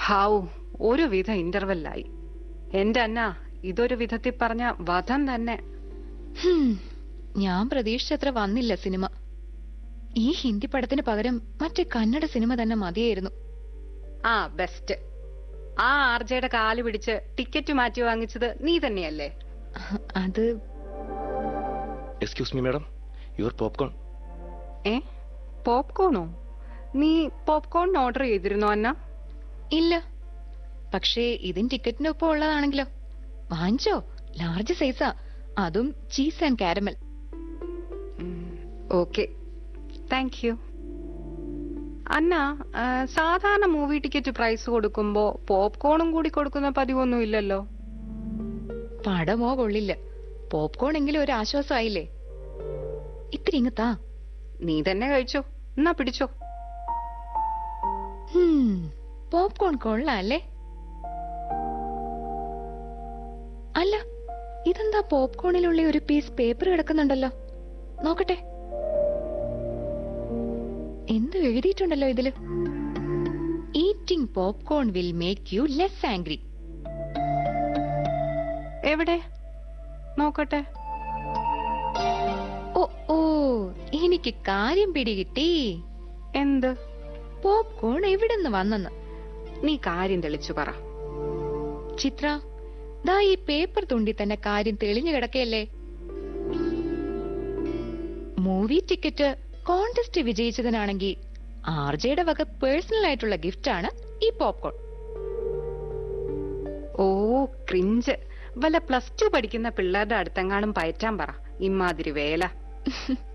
ഹാവു ഒരു വിധ ഇന്റർവെല്ലായി എന്റെ അന്ന ഇതൊരു വിധത്തിൽ പറഞ്ഞ വധം തന്നെ ഹും, ഞാൻ പ്രതീക്ഷിച്ചത്ര വന്നില്ല സിനിമ ഈ ഹിന്ദി പടത്തിന് പകരം മറ്റേ കന്നഡ സിനിമ തന്നെ മതിയായിരുന്നു ആ ബെസ്റ്റ് ആ ആർജയുടെ കാല് പിടിച്ച് ടിക്കറ്റ് മാറ്റി വാങ്ങിച്ചത് നീ തന്നെയല്ലേ അത് excuse me madam your popcorn ഏ പോപ്കോണോ നീ പോപ്കോൺ ഓർഡർ ചെയ്തിരുന്നോ അന്ന ഇല്ല പക്ഷേ ഇതിന് ടിക്കറ്റിനൊപ്പം ഉള്ളതാണെങ്കിലോ വാങ്ങിച്ചോ ലാർജ് സൈസാ അതും cheese and caramel okay thank you Anna ആ, സാധാരണ മൂവി ടിക്കറ്റ് പ്രൈസ് കൊടുക്കുമ്പോ പോപ്കോണും കൂടി കൊടുക്കുന്ന പതിവൊന്നും ഇല്ലല്ലോ പടമോ കൊള്ളില്ല പോപ്കോൺ എങ്കിലും ഒരു ആശ്വാസമായില്ലേ ഇത്തിരി ഇങ്ങ് താ നീ തന്നെ കഴിച്ചോ എന്നാ പിടിച്ചോ ഹും, പോപ്കോൺ കൊള്ളാം അല്ലേ അല്ല ഇതെന്താ പോപ്കോണിലുള്ള ഒരു പീസ് പേപ്പർ കിടക്കുന്നുണ്ടല്ലോ നോക്കട്ടെ എന്ത് എഴുതിയിട്ടുണ്ടല്ലോ ഇതില് eating popcorn will make you less angry എവിടെ നോക്കട്ടെ ഓ ഓ എനിക്ക് കാര്യം പിടികിട്ടി എന്ത് പോപ്കോൺ എവിടെന്ന് വന്നെന്ന് നീ കാര്യം തെളിച്ചു പറ ചിത്ര ദാ ഈ പേപ്പർ തുണ്ടി തന്നെ കാര്യം തെളിഞ്ഞു കിടക്കയല്ലേ മൂവി ടിക്കറ്റ് കോണ്ടസ്റ്റ് വിജയിച്ചതിനാണെങ്കിൽ ആർജയുടെ വക പേഴ്സണൽ ആയിട്ടുള്ള ഗിഫ്റ്റ് ആണ് ഈ പോപ്കോൺ ഓ ക്രിഞ്ച് വല്ല പ്ലസ് ടു പഠിക്കുന്ന പിള്ളേരുടെ അടുത്തെങ്ങാനും പയറ്റാൻ പറ ഇമാതിരി വേല